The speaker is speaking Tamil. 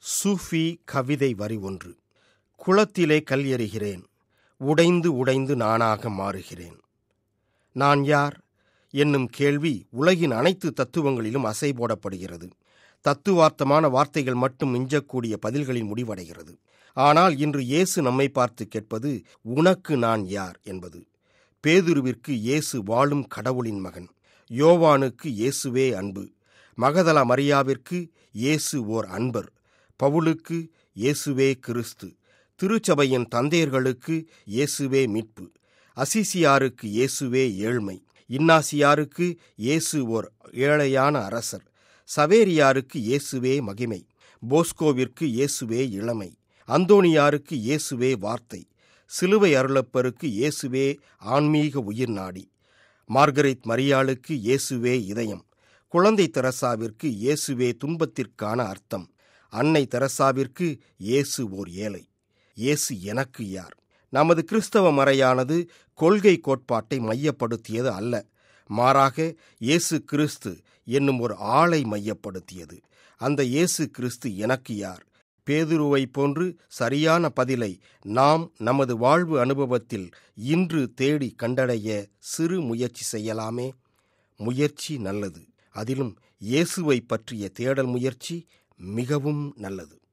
சூஃபி கவிதை வரி ஒன்று குளத்திலே கல் எறிகிறேன் உடைந்து உடைந்து நானாக மாறுகிறேன் நான் யார் என்னும் கேள்வி உலகின் அனைத்து தத்துவங்களிலும் அசை போடப்படுகிறது தத்துவார்த்தமான வார்த்தைகள் மட்டும் மிஞ்சக்கூடிய பதில்களில் முடிவடைகிறது ஆனால் இன்று இயேசு நம்மை பார்த்து கேட்பது உனக்கு நான் யார் என்பது பேதுருவிற்கு இயேசு வாழும் கடவுளின் மகன் யோவானுக்கு இயேசுவே அன்பு மகதலா மரியாவிற்கு இயேசு ஓர் அன்பர் பவுலுக்கு இயேசுவே கிறிஸ்து திருச்சபையின் தந்தையர்களுக்கு இயேசுவே மீட்பு அசிசியாருக்கு இயேசுவே ஏழ்மை இன்னாசியாருக்கு இயேசு ஓர் ஏழையான அரசர் சவேரியாருக்கு இயேசுவே மகிமை போஸ்கோவிற்கு இயேசுவே இளமை அந்தோனியாருக்கு இயேசுவே வார்த்தை சிலுவை அருளப்பருக்கு இயேசுவே ஆன்மீக உயிர் நாடி மார்கரெட் மரியாளுக்கு இயேசுவே இதயம் குழந்தை தெரசாவிற்கு இயேசுவே துன்பத்திற்கான அர்த்தம் அன்னை தெரசாவிற்கு இயேசு ஓர் ஏழை இயேசு எனக்கு யார் நமது கிறிஸ்தவ மறையானது கொள்கை கோட்பாட்டை மையப்படுத்தியது அல்ல மாறாக இயேசு கிறிஸ்து என்னும் ஒரு ஆளை மையப்படுத்தியது அந்த இயேசு கிறிஸ்து எனக்கு யார் பேதுருவை போன்று சரியான பதிலை நாம் நமது வாழ்வு அனுபவத்தில் இன்று தேடி கண்டடைய சிறு முயற்சி செய்யலாமே முயற்சி நல்லது அதிலும் இயேசுவை பற்றிய தேடல் முயற்சி மிகவும் நல்லது